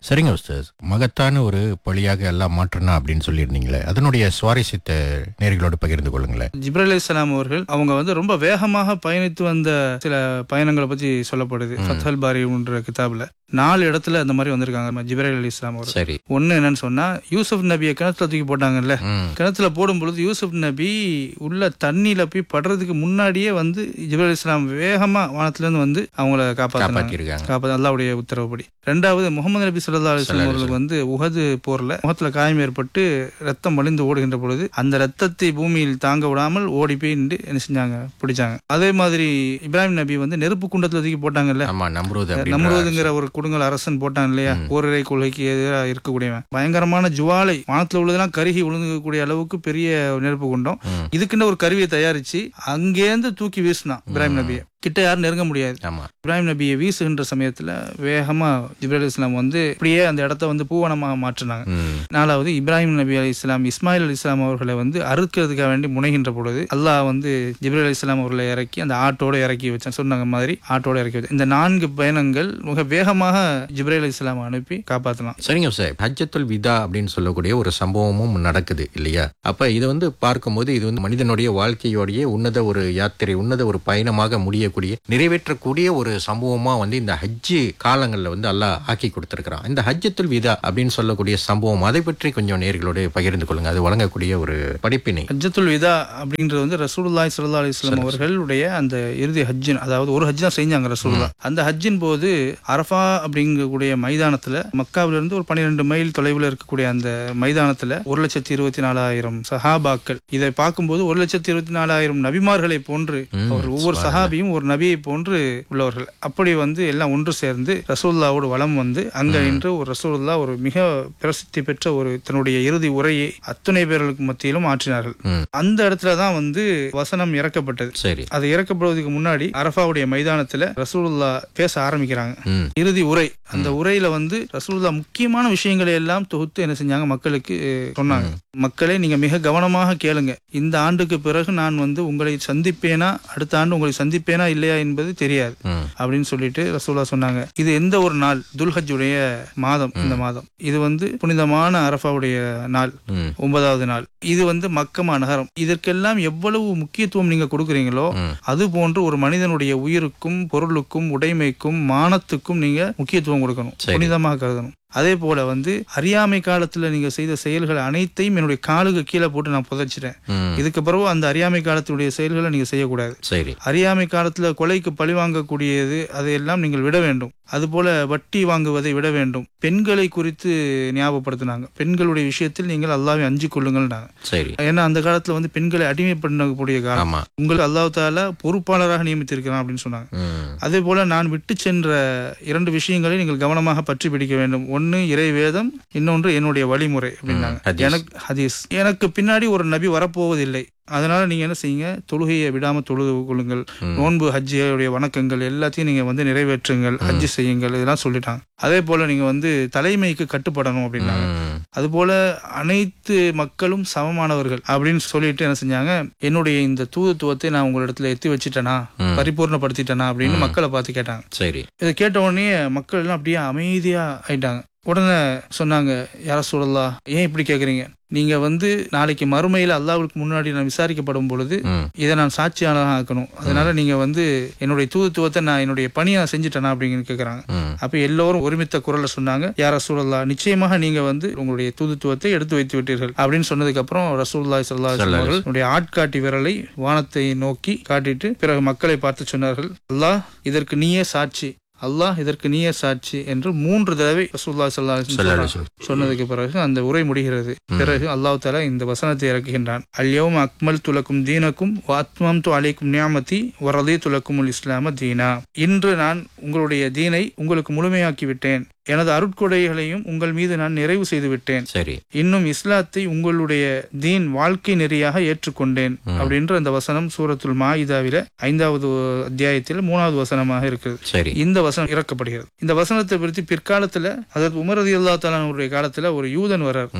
சரிங்க உஸ்தாஸ் மகத்தான ஒரு பழியாக எல்லாம் மாற்றணும் அப்படின்னு சொல்லியிருந்தீங்களே அதனுடைய சுவாரஸ்யத்தை நேர்களோடு பகிர்ந்து கொள்ளுங்களேன் ஜிப்ரல் அலிஸ்லாம் அவர்கள் அவங்க வந்து ரொம்ப வேகமாக பயணித்து வந்த சில பயணங்களை பத்தி சொல்லப்படுது ஃபத்தல் பாரி என்ற கிதாப்ல நாலு இடத்துல அந்த மாதிரி வந்திருக்காங்க ஜிப்ரல் அலி இஸ்லாம் அவர்கள் சரி ஒண்ணு என்னன்னு சொன்னா யூசுப் நபியை கிணத்துல தூக்கி போட்டாங்கல்ல ம் கிணத்துல போடும் பொழுது யூசுப் நபி உள்ள தண்ணியில போய் படுறதுக்கு முன்னாடியே வந்து ஜிப்ரல் இஸ்லாம் வேகமா வானத்துல இருந்து வந்து அவங்கள காப்பாத்தினாங்க காப்பாத்திருக்காங்க காப்பாத்து அல்லாவுடைய உத்தரவுப்படி ரெண்டாவது முகமது நபி ஸல்லல்லாஹு அலைஹி வஸல்லம் அவர்களுக்கு வந்து உஹது போர்ல முகத்துல காயம் ஏற்பட்டு ரத்தம் வழிந்து ஓடுகின்ற பொழுது அந்த ரத்தத்தை பூமியில் தாங்க விடாமல் ஓடி போய் நின்று என்ன செஞ்சாங்க பிடிச்சாங்க அதே மாதிரி இப்ராஹிம் நபி வந்து நெருப்பு குண்டத்துல தூக்கி போட்டாங்கல்ல ஆமா நம்ரூத் அப்படின்ற நம்ருதுங்கிற ஒரு கொடுங்கல் அரசன் போட்டான் இல்லையா ஓரிரை கொள்கைக்கு எதிராக இருக்கக்கூடியவன் பயங்கரமான ஜுவாலை வானத்துல உள்ளதெல்லாம் கருகி விழுந்துக்கூடிய அளவுக்கு பெரிய நெருப்பு குண்டம் ம். இதுக்குன்னு ஒரு கருவியை தயாரிச்சு அங்கேருந்து தூக்கி வீசினான் இப்ராஹிம் நபியை கிட்ட யாரும் நெருங்க முடியாது ஆமா இப்ராஹிம் நபியை வீசுகின்ற சமயத்துல வேகமா ஜிப்ரேல் இஸ்லாம் வந்து இப்படியே அந்த இடத்த வந்து பூவனமாக மாற்றினாங்க ம் நாலாவது இப்ராஹிம் நபி அலி இஸ்லாம் இஸ்மாயில் அலி இஸ்லாம் அவர்களை வந்து அறுக்கிறதுக்காக வேண்டி முனைகின்ற பொழுது அல்லாஹ் வந்து ஜிப்ரேல் அலி இஸ்லாம் அவர்களை இறக்கி அந்த ஆட்டோட இறக்கி வச்சான் சொன்னாங்க மாதிரி ஆட்டோட இறக்கி வச்சான் இந்த நான்கு பயணங்கள் மிக வேகமாக ஜிப்ரேல் அலி இஸ்லாம் அனுப்பி காப்பாற்றினான் சரிங்க சார் ஹஜ்ஜத்துல் விதா அப்படின்னு சொல்லக்கூடிய ஒரு சம்பவமும் நடக்குது இல்லையா அப்ப இது வந்து பார்க்கும்போது இது வந்து மனிதனுடைய வாழ்க்கையோடைய உன்னத ஒரு யாத்திரை உன்னத ஒரு பயணமாக முடியக்கூடிய நிறைவேற்றக்கூடிய ஒரு சம்பவமா வந்து இந்த ஹஜ்ஜு காலங்கள்ல வந்து அல்லாஹ் ஆக்கி கொடுத்திருக்கிறான் இந்த ஹஜ்ஜத்துல் விதா அப்படின்னு சொல்லக்கூடிய சம்பவம் அதை பற்றி கொஞ்சம் நேர்களோடு பகிர்ந்து கொள்ளுங்க அது வழங்கக்கூடிய ஒரு படிப்பினை ஹஜ்ஜத்துல் விதா அப்படின்றது வந்து ரசூலுல்லாஹி ஸல்லல்லாஹு அலைஹி வஸல்லம் அவர்களுடைய அந்த இறுதி ஹஜ்ஜின் அதாவது ஒரு ஹஜ் தான் செஞ்சாங்க ரசூலுல்லா அந்த ஹஜ்ஜின் போது அரஃபா அப்படிங்கக்கூடிய மைதானத்துல மக்காவில இருந்து ஒரு 12 மைல் தொலைவில் இருக்கக்கூடிய அந்த மைதானத்துல ஒரு லட்சத்தி இருபத்தி நாலாயிரம் சஹாபாக்கள் இதை பார்க்கும்போது ஒரு லட்சத்தி இருபத்தி நாலாயிரம் நபிமார்களை போன்று ம், அவர் ஒவ்வொரு சஹாபியும் ஒரு நபியை போன்று உள்ளவர்கள் அப்படி வந்து எல்லாம் ஒன்று சேர்ந்து ரசூல்லாவோடு வலம் வந்து அங்க நின்று ஒரு ரசூலுல்லா ஒரு மிக பிரசித்தி பெற்ற ஒரு தன்னுடைய இறுதி உரையை அத்துணை பேர்களுக்கு மத்தியிலும் ஆற்றினார்கள் ம். அந்த இடத்துல தான் வந்து வசனம் இறக்கப்பட்டது சரி அது இறக்கப்படுவதற்கு முன்னாடி அரஃபாவுடைய மைதானத்துல ரசூலுல்லா பேச ஆரம்பிக்கிறாங்க ம் இறுதி உரை அந்த உரையில வந்து ரசூலுல்லா முக்கியமான விஷயங்களை எல்லாம் தொகுத்து என்ன செஞ்சாங்க மக்களுக்கு அஹ், சொன்னாங்க மக்களே நீங்க மிக கவனமாக கேளுங்க இந்த ஆண்டுக்கு பிறகு நான் வந்து உங்களை சந்திப்பேனா அடுத்த ஆண்டு உங்களை சந்திப்பேனா இல்லையா என்பது தெரியாது ம் அப்படின்னு சொல்லிட்டு ரசூலா சொன்னாங்க இது எந்த ஒரு நாள் துல்ஹஜ்ஜுடைய மாதம் இந்த மாதம் இது வந்து புனிதமான அரஃபாவுடைய நாள் ம் ஒன்பதாவது நாள் இது வந்து மக்கமா நகரம் இதற்கெல்லாம் எவ்வளவு முக்கியத்துவம் நீங்க கொடுக்குறீங்களோ ம். அது போன்று ஒரு மனிதனுடைய உயிருக்கும் பொருளுக்கும் உடைமைக்கும் மானத்துக்கும் நீங்க முக்கியத்துவம் கொடுக்கணும் சரி. புனிதமாக கருதணும் அதே போல வந்து அறியாமை காலத்துல நீங்க செய்த செயல்கள் அனைத்தையும் என்னுடைய காலுக்கு கீழே போட்டு நான் புதைச்சிட்டேன் ம் இதுக்கு பிறகு அந்த அறியாமை காலத்துடைய செயல்களை நீங்க செய்யக்கூடாது சரி அறியாமை காலத்துல கொலைக்கு பழி வாங்கக்கூடியது அதையெல்லாம் நீங்கள் விட வேண்டும் அதுபோல வட்டி வாங்குவதை விட வேண்டும் பெண்களை குறித்து ஞாபகப்படுத்தினாங்க பெண்களுடைய விஷயத்தில் நீங்கள் அல்லாவை அஞ்சு கொள்ளுங்கள்னாங்க சரி ஏன்னா அந்த காலத்துல வந்து பெண்களை அடிமைப்படக்கூடிய காலம் ஆமா உங்களுக்கு அல்லாஹ் தாலா பொறுப்பாளராக நியமித்திருக்கிறான் அப்படின்னு சொன்னாங்க ம் அதே போல நான் விட்டு சென்ற இரண்டு விஷயங்களை நீங்கள் கவனமாக பற்றி பிடிக்க வேண்டும் ஒன்னு இறை வேதம் இன்னொன்று என்னுடைய வழிமுறை அப்படின்னாங்க ஹதீஸ். எனக்கு ஹதீஸ் எனக்கு பின்னாடி ஒரு நபி வரப்போவதில்லை அதனால நீங்க என்ன செய்யுங்க தொழுகையை விடாம தொழுது கொள்ளுங்கள் நோன்பு ஹஜ்ஜியுடைய வணக்கங்கள் எல்லாத்தையும் நீங்க வந்து நிறைவேற்றுங்கள் ஹஜ்ஜி செய்யுங்கள் இதெல்லாம் சொல்லிட்டாங்க அதே போல நீங்க வந்து தலைமைக்கு கட்டுப்படணும் அப்படின்னாங்க ம் அதுபோல அனைத்து மக்களும் சமமானவர்கள் அப்படின்னு சொல்லிட்டு என்ன செஞ்சாங்க என்னுடைய இந்த தூதுத்துவத்தை நான் உங்களிடத்துல எத்தி வச்சிட்டேனா ம். பரிபூர்ணப்படுத்திட்டேனா அப்படின்னு மக்களை பார்த்து கேட்டாங்க சரி இதை கேட்ட உடனே மக்கள் எல்லாம் அப்படியே அமைதியா ஆயிட்டாங்க உடனே சொன்னாங்க யார சொல்லலாம் ஏன் இப்படி கேக்குறீங்க நீங்க வந்து நாளைக்கு மறுமையில அல்லாவுக்கு முன்னாடி நான் விசாரிக்கப்படும் பொழுது ம் இதை நான் சாட்சியாளராக ஆக்கணும் அதனால நீங்க வந்து என்னுடைய தூதுத்துவத்தை நான் என்னுடைய பணியை நான் செஞ்சுட்டேனா அப்படின்னு கேக்குறாங்க ம் அப்ப எல்லோரும் ஒருமித்த குரல்ல சொன்னாங்க யார் ரசூலுல்லா நிச்சயமாக நீங்க வந்து உங்களுடைய தூதுத்துவத்தை எடுத்து வைத்து விட்டீர்கள் அப்படின்னு சொன்னதுக்கு அப்புறம் ரசூலுல்லாஹி ஸல்லல்லாஹு அலைஹி வஸல்லம் அவர்கள் உங்களுடைய ஆட்காட்டி விரலை வானத்தை நோக்கி காட்டிட்டு பிறகு மக்களை பார்த்து சொன்னார்கள் அல்லாஹ் இதற்கு நீயே சாட்சி அல்லாஹ் இதற்கு நீயே சாட்சி என்று மூன்று தடவை ரசூலுல்லாஹி ஸல்லல்லாஹு அலைஹி வஸல்லம் சொல்லல சொன்னாங்க. சொன்னதுக்கு பிறகு அந்த உரை முடிகிறது பிறகு அல்லாஹ் தாலா இந்த வசனத்தை இறக்குகின்றான் அல்யவும் அக்மல் துலக்கும் தீனக்கும் வாத்மம் து அலைக்கும் நியாமதி வரதே துலக்கும் இஸ்லாம தீனா இன்று நான் உங்களுடைய தீனை உங்களுக்கு முழுமையாக்கி விட்டேன் எனது அருட்கொடைகளையும் உங்கள் மீது நான் நிறைவு செய்து விட்டேன் சரி இன்னும் இஸ்லாத்தை உங்களுடைய தீன் வாழ்க்கை நெறியாக ஏற்றுக்கொண்டேன் அப்படின்ற அந்த வசனம் சூரத்துல் மாயிதாவில ஐந்தாவது அத்தியாயத்தில் மூணாவது வசனமாக இருக்கிறது சரி இந்த வசனம் இறக்கப்படுகிறது இந்த வசனத்தை பற்றி பிற்காலத்துல அதாவது உமரதி அல்லா தாலானுடைய காலத்துல ஒரு யூதன் வர்றார் ம்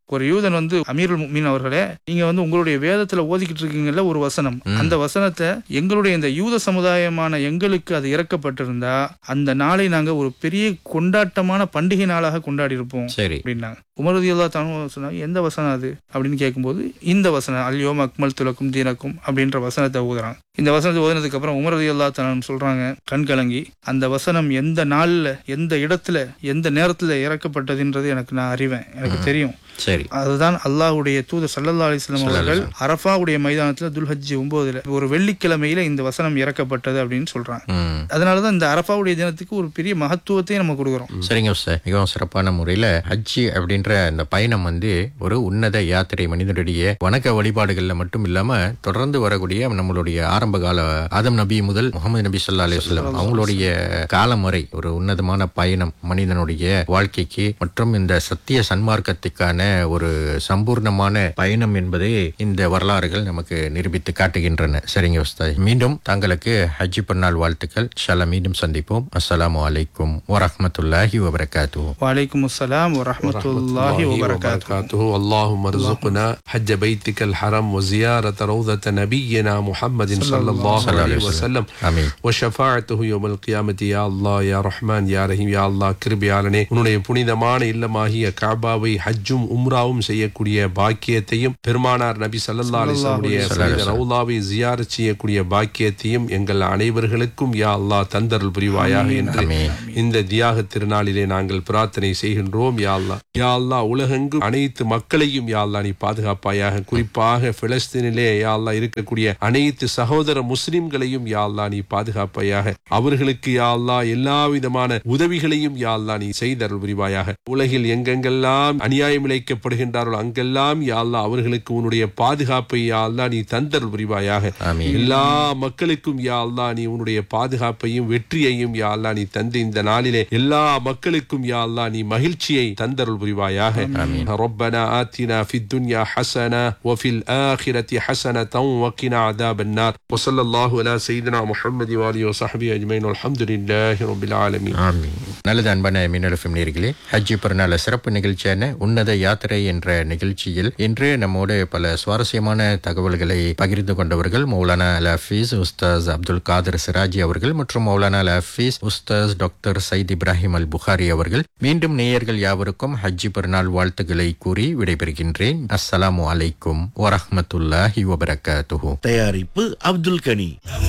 ஒரு யூதன் வந்து அமீருல் மீன் அவர்களே நீங்க வந்து உங்களுடைய வேதத்துல ஓதிக்கிட்டு இருக்கீங்கல்ல ஒரு வசனம் அந்த வசனத்தை எங்களுடைய இந்த யூத சமுதாயமான எங்களுக்கு அது இறக்கப்பட்டிருந்தா அந்த நாளை நாங்க ஒரு பெரிய கொண்டாட்டமான பண்டிகை நாளாக கொண்டாடி இருப்போம் சரி அப்படின்னாங்க உமரதி அல்லா தானும் சொன்னாங்க எந்த வசனம் அது அப்படின்னு கேட்கும்போது இந்த வசனம் அல்யோம் அக்மல் துலக்கும் தீனக்கும் அப்படின்ற வசனத்தை ஊதுறாங்க இந்த வசனத்தை ஓதுனதுக்கு அப்புறம் உமரதி அல்லா தானும் சொல்றாங்க கண் கலங்கி அந்த வசனம் எந்த நாள்ல எந்த இடத்துல எந்த நேரத்துல இறக்கப்பட்டதுன்றது எனக்கு நான் அறிவேன் எனக்கு தெரியும் சரி அதுதான் அல்லாஹ்வுடைய தூதர் சல்லல்லா அலிஸ்லாம் அவர்கள் அரஃபாவுடைய மைதானத்துல துல்ஹஜ்ஜி ஒன்பதுல ஒரு வெள்ளிக்கிழமையில இந்த வசனம் இறக்கப்பட்டது அப்படின்னு சொல்றாங்க ம் அதனாலதான் இந்த அரஃபாவுடைய தினத்துக்கு ஒரு பெரிய மகத்துவத்தையும் நம்ம கொடுக்குறோம் சரிங்க சார் மிகவும் சிறப்பான முறையில ஹஜ்ஜி அப்படின்ற அந்த பயணம் வந்து ஒரு உன்னத யாத்திரை மனிதனுடைய வணக்க வழிபாடுகள்ல மட்டும் இல்லாம தொடர்ந்து வரக்கூடிய நம்மளுடைய ஆரம்ப கால ஆதம் நபி முதல் முகமது நபி ஸல்லல்லாஹு அலைஹி வஸல்லம் அவங்களுடைய காலம் வரை ஒரு உன்னதமான பயணம் மனிதனுடைய வாழ்க்கைக்கு மற்றும் இந்த சத்திய சன்மார்க்கத்துக்கான ஒரு சம்பூர்ணமான பயணம் என்பதை இந்த வரலாறுகள் நமக்கு நிரூபித்து காட்டுகின்றன சரிங்க உஸ்தாத் மீண்டும் தங்களுக்கு ஹஜ்ஜி பெருநாள் வாழ்த்துக்கள் ஷாலா மீண்டும் சந்திப்போம் அஸ்ஸலாமு அலைக்கும் வரஹ்மத்துல்லாஹி வபரகாத்து வலைக்கும் அஸ்ஸலாம் வரஹ்மத்துல்லாஹி வபரகாத்துஹு وبركاته اللهم ارزقنا حج بيتك الحرم وزيارة روضة نبينا محمد صلى الله عليه وسلم ஆமீன் وشفاعته يوم القيامة يا الله يا رحمن يا ரஹீம் யா அல்லாஹ் கிருபியாளனே உன்னுடைய புனிதமான இல்லமாகிய காபாவை ஹஜ்ஜும் உம்ராவும் செய்யக்கூடிய பாக்கியத்தையும் பெருமானார் நபி ஸல்லல்லாஹு அலைஹி வஸல்லம் ரவுலாவை ஜியாரத் செய்யக்கூடிய பாக்கியத்தையும் எங்கள் அனைவர்களுக்கும் யா அல்லாஹ் தந்தருள் புரிவாயாக என்று ஆமீன். இந்த தியாக திருநாளிலே நாங்கள் பிரார்த்தனை செய்கின்றோம் யா அல்லாஹ் யா அல்லாஹ் உலகெங்கும் அனைத்து மக்களையும் யா அல்லாஹ் நீ பாதுகாப்பாயாக குறிப்பாக பிலஸ்தீனிலே யா அல்லாஹ் இருக்கக்கூடிய அனைத்து சகோதர முஸ்லிம்களையும் யா அல்லாஹ் நீ பாதுகாப்பாயாக அவர்களுக்கு யா அல்லாஹ் எல்லா விதமான உதவிகளையும் யா அல்லாஹ் நீ செய்தருள் புரிவாயாக உலகில் எங்கெங்கெல்லாம் அநியாயம் இழைக்கப்படுகின்றார்களோ அங்கெல்லாம் யா அல்லாஹ் அவர்களுக்கு உன்னுடைய பாதுகாப்பை யா அல்லாஹ் நீ தந்தருள் புரிவாயாக ஆமீன். எல்லா மக்களுக்கும் யா அல்லாஹ் நீ உன்னுடைய பாதுகாப்பையும் வெற்றியையும் யா அல்லாஹ் நீ தந்து இந்த நாளிலே எல்லா மக்களுக்கும் யா அல்லாஹ் நீ மகிழ்ச்சியை தந்தருள் புரிவாயாக ربنا آتنا في الدنيا حسنة وفي الآخرة حسنة وقنا عذاب النار وصلى الله على سيدنا محمد وآله وصحبه أجمعين والحمد لله رب العالمين ஆமீன். நல்லது அன்பான மின்னலஃபம் நேர்களே ஹஜ்ஜி பெருநாள் சிறப்பு நிகழ்ச்சியான உன்னத யாத்திரை என்ற நிகழ்ச்சியில் இன்று நம்மோடு பல சுவாரஸ்யமான தகவல்களை பகிர்ந்து கொண்டவர்கள் மௌலானா அல் ஹஃபீஸ் உஸ்தாஸ் அப்துல் காதர் சிராஜி அவர்கள் மற்றும் மௌலானா அல் ஹஃபீஸ் உஸ்தாஸ் டாக்டர் சயித் இப்ராஹிம் அல் புகாரி அவர்கள் மீண்டும் நேயர்கள் யாவருக்கும் ஹஜ்ஜி பெருநாள் வாழ்த்துக்களை கூறி விடைபெறுகின்றேன் அஸ்ஸலாமு அலைக்கும் வரஹ்மத்துல்லாஹி வபரகாத்துஹு தயாரிப்பு அப்துல் கனி